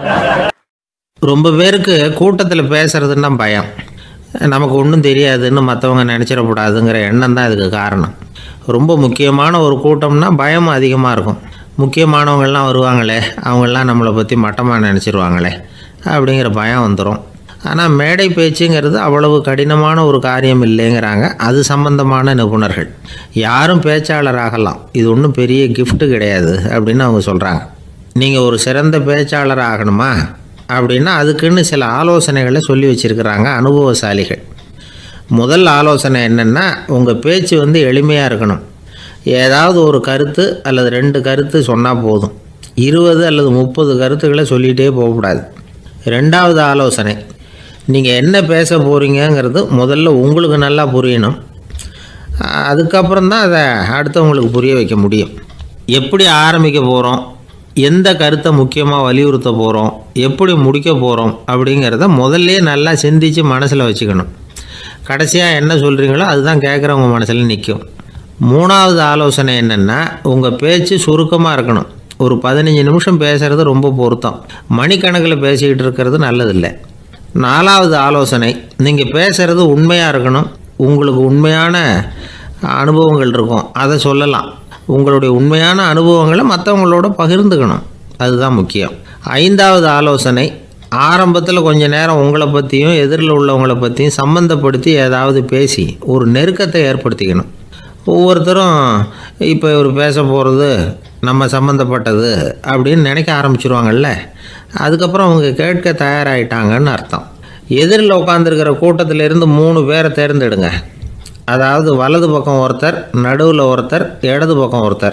ரொம்ப பேருக்கு கூட்டத்தில் பேசுறதுன்னா பயம் நமக்கு ஒன்றும் தெரியாதுன்னு மற்றவங்க நினச்சிடக்கூடாதுங்கிற எண்ணம் தான் இதுக்கு காரணம் ரொம்ப முக்கியமான ஒரு கூட்டம்னா பயம் அதிகமாக இருக்கும் முக்கியமானவங்கள்லாம் வருவாங்களே அவங்கெல்லாம் நம்மளை பற்றி மட்டமாக நினச்சிருவாங்களே அப்படிங்கிற பயம் வந்துடும் ஆனால் மேடை பேச்சுங்கிறது அவ்வளவு கடினமான ஒரு காரியம் இல்லைங்கிறாங்க அது சம்பந்தமான நிபுணர்கள் யாரும் பேச்சாளர் ஆகலாம் இது ஒன்றும் பெரிய gift கிடையாது அப்படின்னு அவங்க சொல்கிறாங்க நீங்கள் ஒரு சிறந்த பேச்சாளர் ஆகணுமா அப்படின்னா அதுக்குன்னு சில ஆலோசனைகளை சொல்லி வச்சுருக்கிறாங்க அனுபவசாலிகள் முதல் ஆலோசனை என்னென்னா உங்கள் பேச்சு வந்து எளிமையாக இருக்கணும் ஏதாவது ஒரு கருத்து அல்லது ரெண்டு கருத்து சொன்னால் போதும் இருபது அல்லது முப்பது கருத்துக்களை சொல்லிகிட்டே போகக்கூடாது ரெண்டாவது ஆலோசனை நீங்கள் என்ன பேச போகிறீங்கங்கிறது முதல்ல உங்களுக்கு நல்லா புரியணும் அதுக்கப்புறம் தான் அதை அடுத்தவங்களுக்கு புரிய வைக்க முடியும் எப்படி ஆரம்பிக்க போகிறோம் எந்த கருத்தை முக்கியமாக வலியுறுத்த போகிறோம் எப்படி முடிக்க போகிறோம் அப்படிங்கிறத முதல்ல நல்லா சிந்தித்து மனசில் வச்சுக்கணும் கடைசியாக என்ன சொல்கிறீங்களோ அதுதான் கேட்குறவங்க மனசில் நிற்கும் மூணாவது ஆலோசனை என்னென்னா உங்கள் பேச்சு சுருக்கமாக இருக்கணும் ஒரு பதினஞ்சு நிமிஷம் பேசுகிறது ரொம்ப பொருத்தம் மணிக்கணக்கில் பேசிக்கிட்டு இருக்கிறது நல்லதில்லை நாலாவது ஆலோசனை நீங்கள் பேசுகிறது உண்மையாக இருக்கணும் உங்களுக்கு உண்மையான அனுபவங்கள் இருக்கும் அதை சொல்லலாம் உங்களுடைய உண்மையான அனுபவங்களை மற்றவங்களோட பகிர்ந்துக்கணும் அதுதான் முக்கியம் ஐந்தாவது ஆலோசனை ஆரம்பத்தில் கொஞ்ச நேரம் உங்களை பற்றியும் எதிரில் உள்ளவங்கள பற்றியும் சம்மந்தப்படுத்தி ஏதாவது பேசி ஒரு நெருக்கத்தை ஏற்படுத்திக்கணும் ஒவ்வொருத்தரும் இப்போ இவர் பேச போகிறது நம்ம சம்மந்தப்பட்டது அப்படின்னு நினைக்க ஆரம்பிச்சிருவாங்கல்ல அதுக்கப்புறம் அவங்க கேட்க தயாராகிட்டாங்கன்னு அர்த்தம் எதிரில் உட்காந்துருக்கிற கூட்டத்திலேருந்து மூணு பேரை தேர்ந்தெடுங்க அதாவது வலது பக்கம் ஒருத்தர் நடுவில் ஒருத்தர் இடது பக்கம் ஒருத்தர்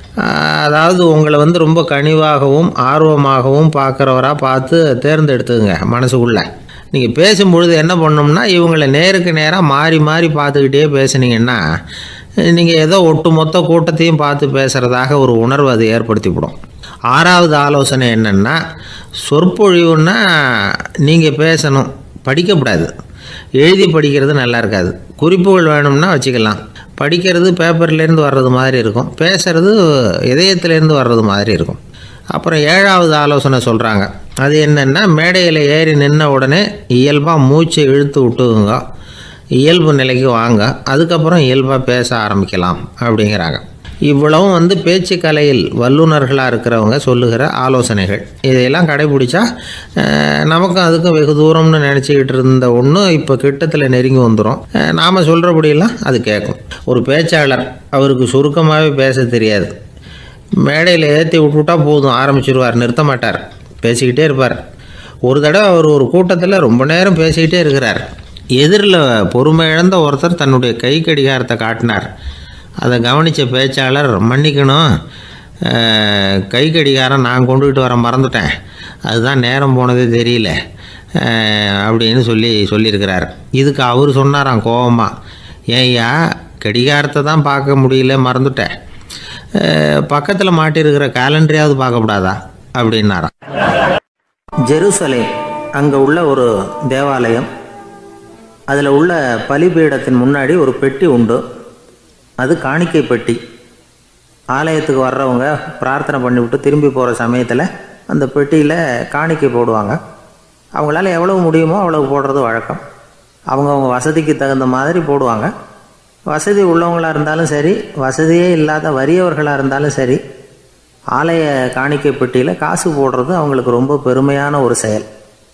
அதாவது உங்களை வந்து ரொம்ப கனிவாகவும் ஆர்வமாகவும் பார்க்குறவராக பார்த்து தேர்ந்தெடுத்துங்க மனசுக்குள்ளே நீங்கள் பேசும்பொழுது என்ன பண்ணோம்னா இவங்களை நேருக்கு நேராக மாறி மாறி பார்த்துக்கிட்டே பேசுனீங்கன்னா நீங்கள் ஏதோ ஒட்டுமொத்த கூட்டத்தையும் பார்த்து பேசுகிறதாக ஒரு உணர்வு அது ஏற்படுத்திவிடும் ஆறாவது ஆலோசனை என்னென்னா சொற்பொழிவுன்னா நீங்கள் பேசணும் படிக்கக்கூடாது எழுதி படிக்கிறது நல்லா இருக்காது குறிப்புகள் வேணும்னா வச்சுக்கலாம் படிக்கிறது பேப்பர்லேருந்து வர்றது மாதிரி இருக்கும் பேசுகிறது இதயத்துலேருந்து வர்றது மாதிரி இருக்கும் அப்புறம் ஏழாவது ஆலோசனை சொல்கிறாங்க அது என்னென்னா மேடையில் ஏறி நின்ன உடனே இயல்பாக மூச்சை இழுத்து விட்டுங்க இயல்பு நிலைக்கு வாங்க அதுக்கப்புறம் இயல்பாக பேச ஆரம்பிக்கலாம் அப்படிங்கிறாங்க இவ்வளவும் வந்து பேச்சு கலையில் வல்லுநர்களாக இருக்கிறவங்க சொல்லுகிற ஆலோசனைகள் இதையெல்லாம் கடைபிடிச்சா அஹ், நமக்கும் அதுக்கும் வெகு தூரம்னு நினச்சிக்கிட்டு இருந்த ஒன்று இப்போ கிட்டத்தில் நெருங்கி வந்துடும் நாம் சொல்கிறபடியெல்லாம் அது கேட்கும் ஒரு பேச்சாளர் அவருக்கு சுருக்கமாகவே பேச தெரியாது மேடையில் ஏற்றி விட்டுவிட்டா போதும் ஆரம்பிச்சிருவார் நிறுத்த மாட்டார் பேசிக்கிட்டே இருப்பார் ஒரு தடவை அவர் ஒரு கூட்டத்தில் ரொம்ப நேரம் பேசிக்கிட்டே இருக்கிறார் எதிரில் பொறுமை இழந்த ஒருத்தர் தன்னுடைய கை கடிகாரத்தை காட்டினார் அதை கவனித்த பேச்சாளர் மன்னிக்கணும் அஹ், கை கடிகாரம் நான் கொண்டுகிட்டு வர மறந்துட்டேன் அதுதான் நேரம் போனதே தெரியல அஹ், அப்படின்னு சொல்லி சொல்லியிருக்கிறார் இதுக்கு அவர் சொன்னாராம் கோவமாக ஏய்யா கடிகாரத்தை தான் பார்க்க முடியல மறந்துட்டேன் பக்கத்தில் மாட்டியிருக்கிற கேலண்டரையாவது பார்க்கக்கூடாதா அப்படின்னாராம் ஜெருசலேம் அங்கே உள்ள ஒரு தேவாலயம் அதில் உள்ள பலிபீடத்தின் முன்னாடி ஒரு பெட்டி உண்டு அது காணிக்கை பெட்டி ஆலயத்துக்கு வர்றவங்க பிரார்த்தனை பண்ணிவிட்டு திரும்பி போகிற சமயத்தில் அந்த பெட்டியில் காணிக்கை போடுவாங்க அவங்களால எவ்வளவு முடியுமோ அவ்வளவு போடுறது வழக்கம் அவங்கவுங்க வசதிக்கு தகுந்த மாதிரி போடுவாங்க வசதி உள்ளவங்களாக இருந்தாலும் சரி வசதியே இல்லாத வறியவர்களாக இருந்தாலும் சரி ஆலய காணிக்கை பெட்டியில் காசு போடுறது அவங்களுக்கு ரொம்ப பெருமையான ஒரு செயல்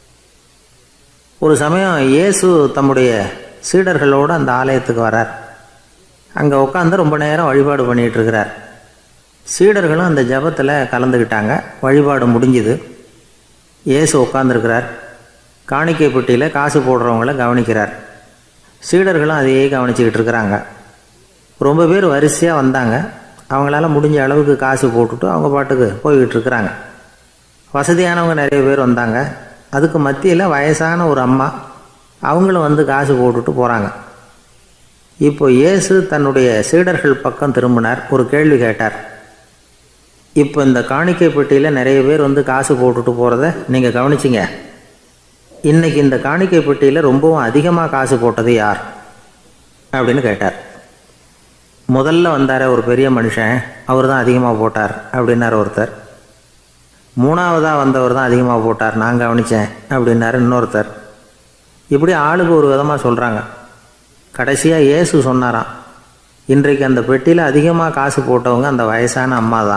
ஒரு சமயம் இயேசு தம்முடைய சீடர்களோடு அந்த ஆலயத்துக்கு வரார் அங்கே உட்காந்து ரொம்ப நேரம் வழிபாடு பண்ணிகிட்டு இருக்கிறார் சீடர்களும் அந்த ஜெபத்தில் கலந்துக்கிட்டாங்க வழிபாடு முடிஞ்சுது இயேசு உட்காந்துருக்கிறார் காணிக்கை பெட்டியில் காசு போடுறவங்கள கவனிக்கிறார் சீடர்களும் அதையே கவனிச்சுக்கிட்டு இருக்கிறாங்க ரொம்ப பேர் வரிசையாக வந்தாங்க அவங்களால முடிஞ்ச அளவுக்கு காசு போட்டுட்டு அவங்க பாட்டுக்கு போய்கிட்டு இருக்கிறாங்க வசதியானவங்க நிறைய பேர் வந்தாங்க அதுக்கு மத்தியில் வயசான ஒரு அம்மா அவங்களும் வந்து காசு போட்டுட்டு போகிறாங்க இப்போ இயேசு தன்னுடைய சீடர்கள் பக்கம் திரும்பினார் ஒரு கேள்வி கேட்டார் இப்போ இந்த காணிக்கை பெட்டியில் நிறைய பேர் வந்து காசு போட்டுட்டு போகிறத நீங்கள் கவனிச்சிங்க இன்னைக்கு இந்த காணிக்கை பெட்டியில் ரொம்பவும் அதிகமாக காசு போட்டது யார் அப்படின்னு கேட்டார் முதல்ல வந்தார் ஒரு பெரிய மனுஷன் அவர் தான் அதிகமாக போட்டார் அப்படின்னார் ஒருத்தர் மூணாவதாக வந்தவர் தான் அதிகமாக போட்டார் நான் கவனித்தேன் அப்படின்னாரு இன்னொருத்தர் இப்படி ஆளுக்கு ஒரு விதமாக சொல்கிறாங்க கடைசியாக இயேசு சொன்னாராம் இன்றைக்கு அந்த பெட்டியில் அதிகமாக காசு போட்டவங்க அந்த வயசான அம்மா தான்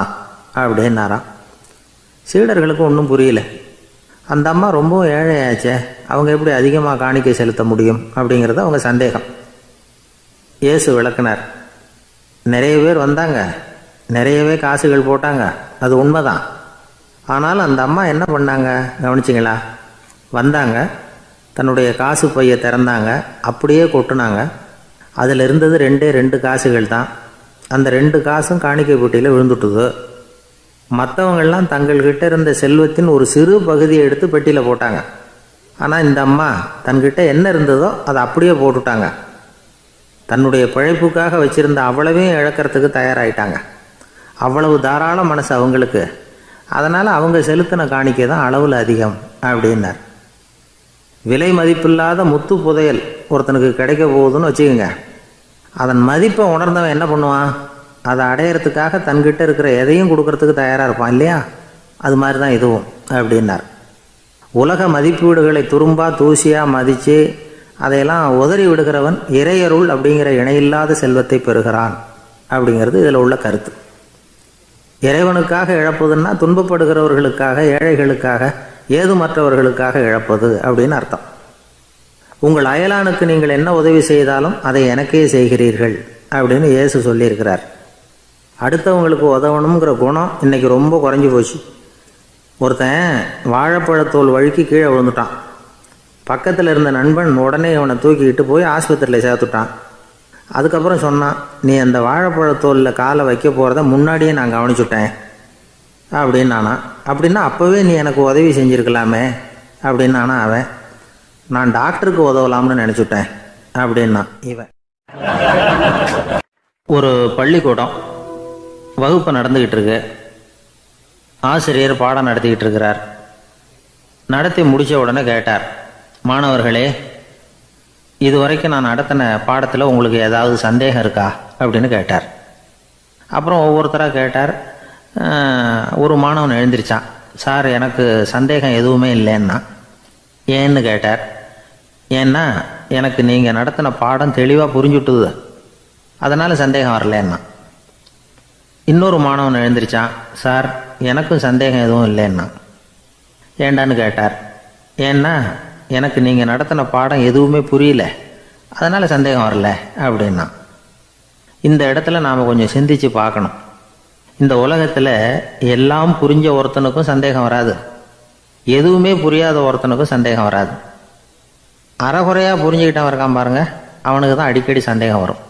அப்படின்னாராம் சீடர்களுக்கு ஒன்றும் புரியல அந்த அம்மா ரொம்பவும் ஏழையாச்சே அவங்க எப்படி அதிகமாக காணிக்கை செலுத்த முடியும் அப்படிங்கிறது அவங்க சந்தேகம் இயேசு விளக்குனார் நிறைய பேர் வந்தாங்க நிறையவே காசுகள் போட்டாங்க அது உண்மைதான் ஆனால் அந்த அம்மா என்ன பண்ணாங்க கவனிச்சிங்களா வந்தாங்க தன்னுடைய காசு பையை திறந்தாங்க அப்படியே கொட்டுனாங்க அதில் இருந்தது ரெண்டே ரெண்டு காசுகள் தான் அந்த ரெண்டு காசும் காணிக்கை பெட்டியில் விழுந்துட்டுது மற்றவங்கள்லாம் தங்கள்கிட்ட இருந்த செல்வத்தின் ஒரு சிறு பகுதியை எடுத்து பெட்டியில் போட்டாங்க ஆனால் இந்த அம்மா தன்கிட்ட என்ன இருந்ததோ அதை அப்படியே போட்டுட்டாங்க தன்னுடைய பிழைப்புக்காக வச்சுருந்த அவ்வளவையும் இழக்கிறதுக்கு தயாராகிட்டாங்க அவ்வளவு தாராள மனசு அவங்களுக்கு அதனால் அவங்க செலுத்தின காணிக்கை தான் அளவில் அதிகம் அப்படின்னார் விலை மதிப்பில்லாத முத்து புதையல் ஒருத்தனுக்கு கிடைக்க போகுதுன்னு வச்சுக்கோங்க அதன் மதிப்பை உணர்ந்தவன் என்ன பண்ணுவான் அதை அடையிறதுக்காக தன்கிட்ட இருக்கிற எதையும் கொடுக்கறதுக்கு தயாராக இருப்பான் இல்லையா அது மாதிரி தான் இதுவும் அப்படின்னார் உலக மதிப்பீடுகளை துரும்பா தூசியாக மதித்து அதையெல்லாம் உதறி விடுகிறவன் இறையருள் அப்படிங்கிற இணையில்லாத செல்வத்தை பெறுகிறான் அப்படிங்கிறது இதில் உள்ள கருத்து இறைவனுக்காக இழப்பதுன்னா துன்பப்படுகிறவர்களுக்காக ஏழைகளுக்காக ஏதுமற்றவர்களுக்காக இழப்பது அப்படின்னு அர்த்தம் உங்கள் அயலானுக்கு நீங்கள் என்ன உதவி செய்தாலும் அதை எனக்கே செய்கிறீர்கள் அப்படின்னு இயேசு சொல்லியிருக்கிறார் அடுத்தவங்களுக்கு உதவணுங்கிற குணம் இன்னைக்கு ரொம்ப குறைஞ்சி போச்சு ஒருத்தன் வாழைப்பழத்தோல் வழுக்கி கீழே விழுந்துட்டான் பக்கத்தில் இருந்த நண்பன் உடனே அவனை தூக்கிக்கிட்டு போய் ஆஸ்பத்திரியில் சேர்த்துட்டான் அதுக்கப்புறம் சொன்னான் நீ அந்த வாழைப்பழத்தோலில் காலை வைக்க போகிறத முன்னாடியே நான் கவனிச்சுட்டேன் அப்படின்னு நானா அப்படின்னா அப்போவே நீ எனக்கு உதவி செஞ்சுருக்கலாமே அப்படின்னு நானா அவன் நான் டாக்டருக்கு உதவலாம்னு நினச்சிட்டேன் அப்படின்னா இவன் ஒரு பள்ளிக்கூடம் வகுப்பு நடந்துக்கிட்டு இருக்கு ஆசிரியர் பாடம் நடத்திக்கிட்டு இருக்கிறார் நடத்தி முடித்த உடனே கேட்டார் மாணவர்களே இது வரைக்கும் நான் நடத்தின பாடத்தில் உங்களுக்கு ஏதாவது சந்தேகம் இருக்கா அப்படின்னு கேட்டார் அப்புறம் ஒவ்வொருத்தராக கேட்டார் அஹ், ஒரு மாணவன் எழுந்திருச்சான் சார் எனக்கு சந்தேகம் எதுவுமே இல்லைன்னா ஏன்னு கேட்டார் ஏன்னா எனக்கு நீங்கள் நடத்தின பாடம் தெளிவாக புரிஞ்சுட்டுது அதனால் சந்தேகம் வரலன்னா இன்னொரு மாணவன் எழுந்திருச்சான் சார் எனக்கும் சந்தேகம் எதுவும் இல்லைன்னா ஏண்டான்னு கேட்டார் ஏன்னா எனக்கு நீங்கள் நடத்தின பாடம் எதுவுமே புரியல அதனால் சந்தேகம் வரல அப்படின்னா இந்த இடத்துல நாம் கொஞ்சம் சிந்திச்சு பார்க்கணும் இந்த உலகத்தில் எல்லாம் புரிஞ்ச ஒருத்தனுக்கும் சந்தேகம் வராது எதுவுமே புரியாத ஒருத்தனுக்கும் சந்தேகம் வராது அறகுறையாக புரிஞ்சுக்கிட்டவன் இருக்கான் பாருங்க அவனுக்கு தான் அடிக்கடி சந்தேகம் வரும்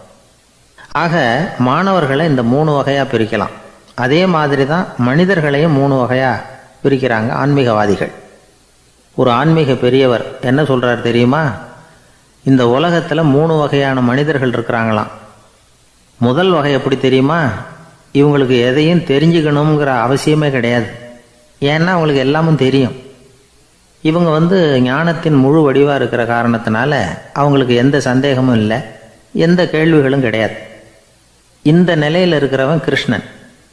ஆக மாணவர்களை இந்த மூணு வகையாக பிரிக்கலாம் அதே மாதிரி தான் மனிதர்களையும் மூணு வகையாக பிரிக்கிறாங்க ஆன்மீகவாதிகள் ஒரு ஆன்மீக பெரியவர் என்ன சொல்றார் தெரியுமா இந்த உலகத்தில் மூணு வகையான மனிதர்கள் இருக்கிறாங்களாம் முதல் வகை எப்படி தெரியுமா இவங்களுக்கு எதையும் தெரிஞ்சுக்கணுங்கிற அவசியமே கிடையாது ஏன்னா அவங்களுக்கு எல்லாமும் தெரியும் இவங்க வந்து ஞானத்தின் முழு வடிவாக இருக்கிற காரணத்தினால அவங்களுக்கு எந்த சந்தேகமும் இல்லை எந்த கேள்விகளும் கிடையாது இந்த நிலையில் இருக்கிறவன் கிருஷ்ணன்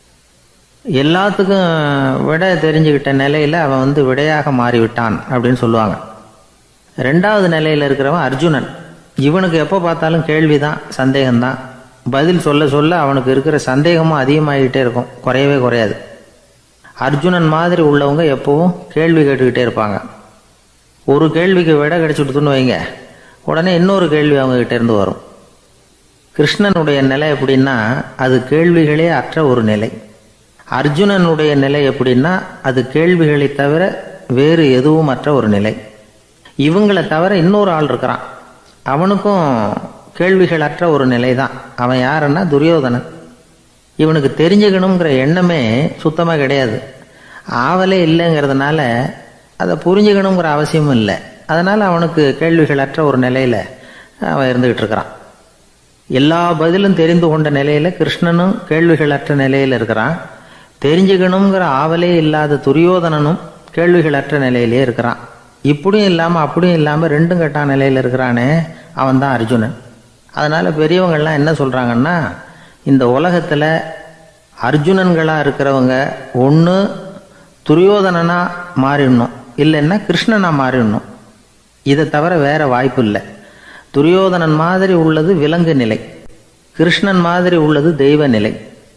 எல்லாத்துக்கும் விட தெரிஞ்சுக்கிட்ட நிலையில் அவன் வந்து விடையாக மாறிவிட்டான் அப்படின்னு சொல்லுவாங்க ரெண்டாவது நிலையில் இருக்கிறவன் அர்ஜுனன் இவனுக்கு எப்போ பார்த்தாலும் கேள்வி தான் சந்தேகம்தான் பதில் சொல்ல சொல்ல அவனுக்கு இருக்கிற சந்தேகமும் அதிகமாகிக்கிட்டே இருக்கும் குறையவே குறையாது அர்ஜுனன் மாதிரி உள்ளவங்க எப்பவும் கேள்வி கேட்டுக்கிட்டே இருப்பாங்க ஒரு கேள்விக்கு விட கிடைச்சுட்டுன்னு வைங்க உடனே இன்னொரு கேள்வி அவங்க கிட்ட இருந்து வரும் கிருஷ்ணனுடைய நிலை எப்படின்னா அது கேள்விகளே அற்ற ஒரு நிலை அர்ஜுனனுடைய நிலை எப்படின்னா அது கேள்விகளை தவிர வேறு எதுவும் அற்ற ஒரு நிலை இவங்களை தவிர இன்னொரு ஆள் இருக்கிறான் அவனுக்கும் கேள்விகள் அற்ற ஒரு நிலை தான் அவன் யாருன்னா துரியோதனன் இவனுக்கு தெரிஞ்சுக்கணுங்கிற எண்ணமே சுத்தமாக கிடையாது ஆவலே இல்லைங்கிறதுனால அதை புரிஞ்சுக்கணுங்கிற அவசியமும் இல்லை அதனால் அவனுக்கு கேள்விகள் அற்ற ஒரு நிலையில் அவன் இருந்துகிட்டு இருக்கிறான் எல்லா பதிலும் தெரிந்து கொண்ட நிலையில் கிருஷ்ணனும் கேள்விகளற்ற நிலையில் இருக்கிறான் தெரிஞ்சுக்கணுங்கிற ஆவலே இல்லாத துரியோதனனும் கேள்விகளற்ற நிலையிலே இருக்கிறான் இப்படியும் இல்லாமல் அப்படியும் இல்லாமல் ரெண்டும் கட்டான நிலையில் இருக்கிறானே அவன் தான் அர்ஜுனன் அதனால் பெரியவங்கள்லாம் என்ன சொல்கிறாங்கன்னா இந்த உலகத்தில் அர்ஜுனன்களாக இருக்கிறவங்க ஒன்று துரியோதனனாக மாறிடணும் இல்லைன்னா கிருஷ்ணனாக மாறிடணும் இதை தவிர வேற வாய்ப்பு இல்லை துரியோதனன் மாதிரி உள்ளது விலங்கு நிலை கிருஷ்ணன் மாதிரி உள்ளது தெய்வ நிலை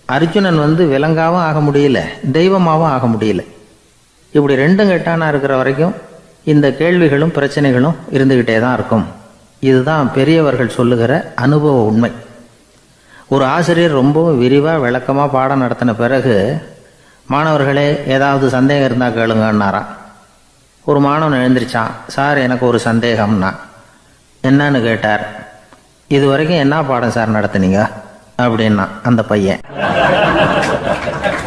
அர்ஜுனன் வந்து விலங்காவும் ஆக முடியல தெய்வமாகவும் ஆக முடியல இப்படி ரெண்டும் கெட்டானா இருக்கிற வரைக்கும் இந்த கேள்விகளும் பிரச்சனைகளும் இருந்துக்கிட்டே தான் இருக்கும் இதுதான் பெரியவர்கள் சொல்லுகிற அனுபவ உண்மை ஒரு ஆசிரியர் ரொம்பவும் விரிவாக விளக்கமாக பாடம் நடத்தின பிறகு மாணவர்களே ஏதாவது சந்தேகம் இருந்தால் கேளுங்கன்னாராம் ஒரு மாணவன் எழுந்திரிச்சான் சார் எனக்கு ஒரு சந்தேகம்னா என்னன்னு கேட்டார் இது வரைக்கும் என்ன பாடம் சார் நடத்துனீங்க அப்படின்னா அந்த பையன்